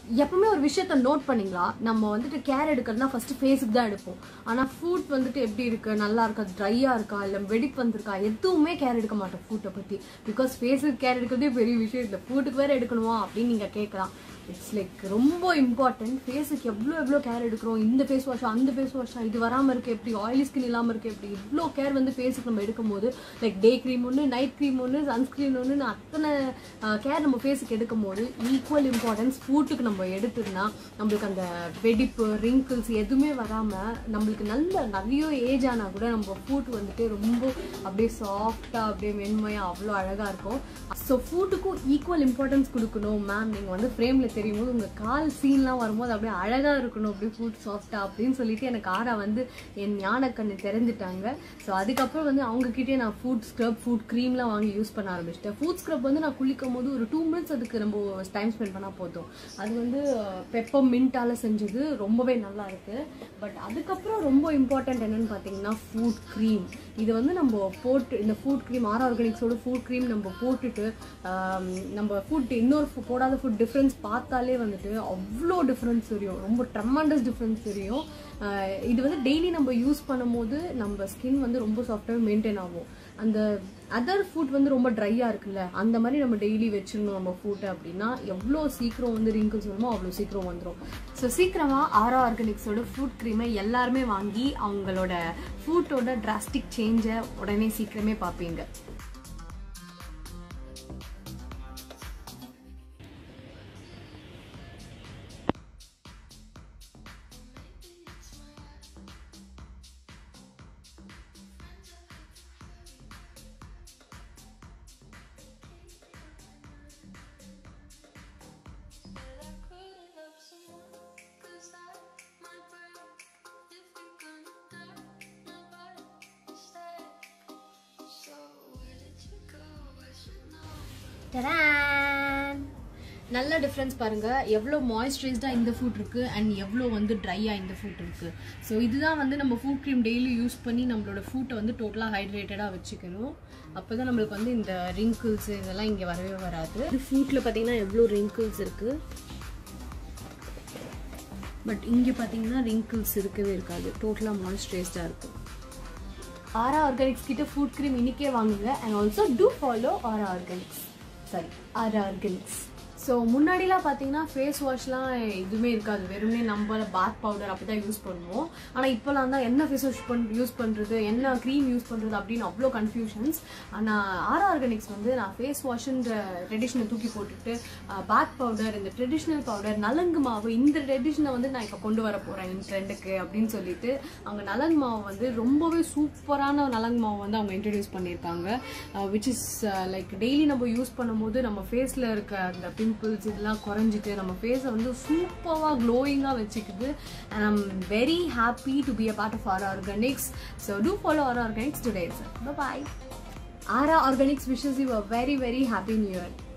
எப்பவுமே ஒரு விஷயத்த நோட் பண்ணீங்களா நம்ம வந்துட்டு கேர் எடுக்கிறதுனா ஃபர்ஸ்ட் ஃபேஸுக்கு தான் எடுப்போம் ஆனா ஃபுட் வந்துட்டு எப்படி இருக்கு நல்லா இருக்கா ட்ரையா இருக்கா இல்ல வெடிப்பு வந்திருக்கா எதுவுமே கேர் எடுக்க மாட்டோம் ஃபுட்டை பத்தி பிகாஸ் ஃபேஸுக்கு கேர் எடுக்கிறதே பெரிய விஷயம் இல்லை ஃபுட்டுக்கு வேற எடுக்கணுமா அப்படின்னு நீங்க கேட்கலாம் இட்ஸ் லைக் ரொம்ப இம்பார்ட்டன்ட் ஃபேஸுக்கு எவ்வளோ எவ்வளோ கேர் எடுக்கிறோம் இந்த ஃபேஸ் வாஷா அந்த ஃபேஸ் வாஷா இது வராமல் இருக்கு எப்படி ஆயிலி ஸ்கின் இல்லாமல் இருக்கு எப்படி இவ்வளோ கேர் வந்து ஃபேஸுக்கு நம்ம எடுக்கும்போது லைக் டே க்ரீம் ஒன்று நைட் க்ரீம் ஒன்று சன்ஸ்க்ரீன் ஒன்று அத்தனை கேர் நம்ம ஃபேஸுக்கு எடுக்கும்போது ஈக்குவல் இம்பார்ட்டன்ஸ் ஃபுட்டுக்கு நம்ம எடுத்தோம்னா நம்மளுக்கு அந்த வெடிப்பு ரிங்கிள்ஸ் எதுவுமே வராமல் நம்மளுக்கு நல்ல நிறைய ஏஜ் ஆனால் கூட நம்ம ஃபுட் வந்துட்டு ரொம்ப அப்படியே சாஃப்டாக அப்படியே மென்மையாக அவ்வளோ அழகாக இருக்கும் ஸோ ஃபுட்டுக்கும் ஈக்குவல் இம்பார்ட்டன்ஸ் கொடுக்கணும் மேம் நீங்கள் வந்து ஃப்ரேமில் தெரியும் போது உங்கள் கால் சீன்லாம் வரும்போது அப்படியே அழகாக இருக்கணும் அப்படியே ஃபுட் சாஃப்டாக அப்படின்னு சொல்லிட்டு எனக்கு ஆரா வந்து என் ஞானக்கண்ணு திறந்துட்டாங்க ஸோ அதுக்கப்புறம் வந்து அவங்கக்கிட்டே நான் ஃபுட் ஸ்க்ரப் ஃபுட் க்ரீம்லாம் வாங்கி யூஸ் பண்ண ஆரம்பிச்சிட்டேன் ஃபுட் ஸ்க்ரப் வந்து நான் குளிக்கும் போது ஒரு டூ மினிட்ஸ் அதுக்கு நம்ம டைம் ஸ்பெண்ட் பண்ணால் போதும் அது வந்து பெப்பர் மின்ட்டால் செஞ்சது ரொம்பவே நல்லா இருக்கு பட் அதுக்கப்புறம் ரொம்ப இம்பார்ட்டன்ட் என்னன்னு பார்த்தீங்கன்னா ஃபுட் க்ரீம் இது வந்து நம்ம போட்டு இந்த ஃபுட் க்ரீம் ஆர் ஆர்கானிக்ஸோட ஃபுட் க்ரீம் நம்ம போட்டுட்டு ஆம், நம்ம ஃபுட் இன்னொரு food- போடாத ஃபுட் டிஃப்ரென்ஸ் பார்த்தாலே வந்துட்டு அவ்வளோ டிஃப்ரென்ஸ் தெரியும் ரொம்ப ட்ரமாண்டஸ் டிஃப்ரென்ஸ் தெரியும் ஆஹ் இது வந்து டெய்லி நம்ம யூஸ் பண்ணும்போது நம்ம ஸ்கின் வந்து ரொம்ப சாஃப்டாக மெயின்டைன் ஆகும் அந்த அதர் ஃபுட் வந்து ரொம்ப ட்ரையாக இருக்குல்ல அந்த மாதிரி நம்ம டெய்லி வச்சிடணும் நம்ம ஃபுட்டை அப்படின்னா எவ்வளோ சீக்கிரம் வந்து ரிங்கிள்ஸ் வருமோ அவ்வளோ சீக்கிரம் வந்துடும் ஸோ சீக்கிரமாக ஆரோ ஆர்கானிக்ஸோட ஃபுட் க்ரீமை எல்லாருமே வாங்கி அவங்களோட ஃபுட்டோட டிராஸ்டிக் சேஞ்சை உடனே சீக்கிரமே பார்ப்பீங்க Said I couldn't love someone, 'cause I might break. If you're gonna die, nobody stay. So where did you go? I should know. டடான் நல்ல டிஃப்ரென்ஸ் பாருங்க எவ்வளோ மாய்ஸ்சரைஸ்டாக இந்த ஃபுட் இருக்கு அண்ட் எவ்வளோ வந்து ட்ரையாக இந்த ஃபுட் இருக்கு ஸோ இதுதான் வந்து நம்ம ஃபுட் க்ரீம் டெய்லி யூஸ் பண்ணி நம்மளோட ஃபுட்டை வந்து டோட்டலாக ஹைட்ரேட்டடாக வச்சுக்கணும் அப்போ தான் நம்மளுக்கு வந்து இந்த ரிங்கிள்ஸ் இதெல்லாம் இங்கே வரவே வராது ஃபுட்டில் பார்த்தீங்கன்னா எவ்வளோ ரிங்கிள்ஸ் இருக்குது பட் இங்கே பார்த்தீங்கன்னா ரிங்கிள்ஸ் இருக்கவே இருக்காது டோட்டலாக மாய்ஸ்சரைஸ்டாக இருக்கும் ஆரா ஆர்கானிக்ஸ் கிட்ட ஃபுட் க்ரீம் இன்னிக்கே வாங்குங்க and also to follow Aura Organics sorry Aura Organics so முன்னாடிலாம் பார்த்தீங்கன்னா ஃபேஸ் வாஷ்லாம் எதுவுமே இருக்காது வெறுமனே நம்ம பாத் பவுடர் அப்படி தான் யூஸ் பண்ணுவோம் ஆனால் இப்போலாம் தான் என்ன ஃபேஸ் வாஷ் பண் யூஸ் பண்ணுறது என்ன க்ரீம் யூஸ் பண்ணுறது அப்படின்னு அவ்வளோ கன்ஃபியூஷன்ஸ் ஆனால் ஆரா ஆர்கானிக்ஸ் வந்து நான் ஃபேஸ் வாஷ்ன்ற ட்ரெடிஷனை தூக்கி போட்டுட்டு பாத் பவுடர் இந்த ட்ரெடிஷ்னல் பவுடர் நலங்கு மாவு இந்த ட்ரெடிஷனை வந்து நான் இப்போ கொண்டு வர போகிறேன் இந்த ட்ரெண்டுக்கு அப்படின்னு சொல்லிட்டு அவங்க நலங்கு மாவு வந்து ரொம்பவே சூப்பரான நலங்கு மாவு வந்து அவங்க இன்ட்ரடியூஸ் பண்ணியிருக்காங்க விச் இஸ் லைக் டெய்லி நம்ம யூஸ் பண்ணும்போது நம்ம ஃபேஸில் இருக்க அந்த பிம்பிள்ஸ் இதெல்லாம் குறைஞ்சிட்டு நம்ம ஃபேஸை வந்து சூப்பராக க்ளோயிங்காக வச்சுக்குது and I'm very happy to be a part of R Organics so to follow R Organics today sir bye Aura Organics wishes you a very very happy new year